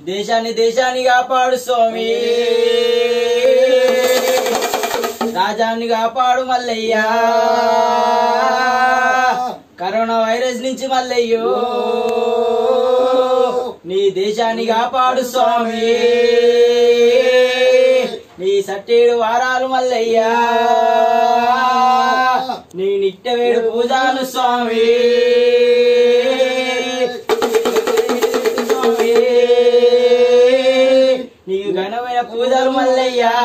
దేశాన్ని దేశాన్ని కాపాడు స్వామి రాజాన్ని కాపాడు మల్లయ్యా కరోనా వైరస్ నుంచి మల్లయ్యో నీ దేశాన్ని కాపాడు స్వామి నీ సట్టేడు వారాలు మల్లయ్యా నీ నిట్టవేడు పూజాలు స్వామి స్వామి నీకు ఘనమైన పూజలు మల్లయ్యా